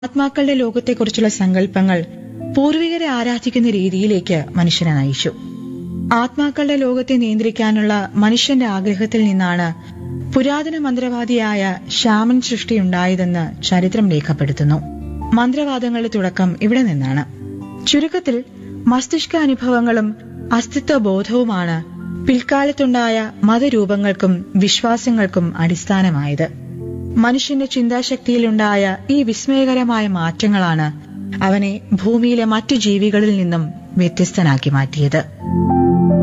ആത്മാക്കളുടെ ലോകത്തെക്കുറിച്ചുള്ള സങ്കല്പങ്ങൾ പൂർവികരെ ആരാധിക്കുന്ന രീതിയിലേക്ക് മനുഷ്യനെ നയിച്ചു ആത്മാക്കളുടെ ലോകത്തെ നിയന്ത്രിക്കാനുള്ള മനുഷ്യന്റെ ആഗ്രഹത്തിൽ നിന്നാണ് പുരാതന മന്ത്രവാദിയായ ശ്യാമൻ സൃഷ്ടിയുണ്ടായതെന്ന് ചരിത്രം രേഖപ്പെടുത്തുന്നു മന്ത്രവാദങ്ങളുടെ തുടക്കം ഇവിടെ നിന്നാണ് ചുരുക്കത്തിൽ മസ്തിഷ്ക അനുഭവങ്ങളും അസ്തിത്വ ബോധവുമാണ് പിൽക്കാലത്തുണ്ടായ മതരൂപങ്ങൾക്കും വിശ്വാസങ്ങൾക്കും അടിസ്ഥാനമായത് മനുഷ്യന്റെ ചിന്താശക്തിയിലുണ്ടായ ഈ വിസ്മയകരമായ മാറ്റങ്ങളാണ് അവനെ ഭൂമിയിലെ മറ്റു ജീവികളിൽ നിന്നും വ്യത്യസ്തനാക്കി മാറ്റിയത്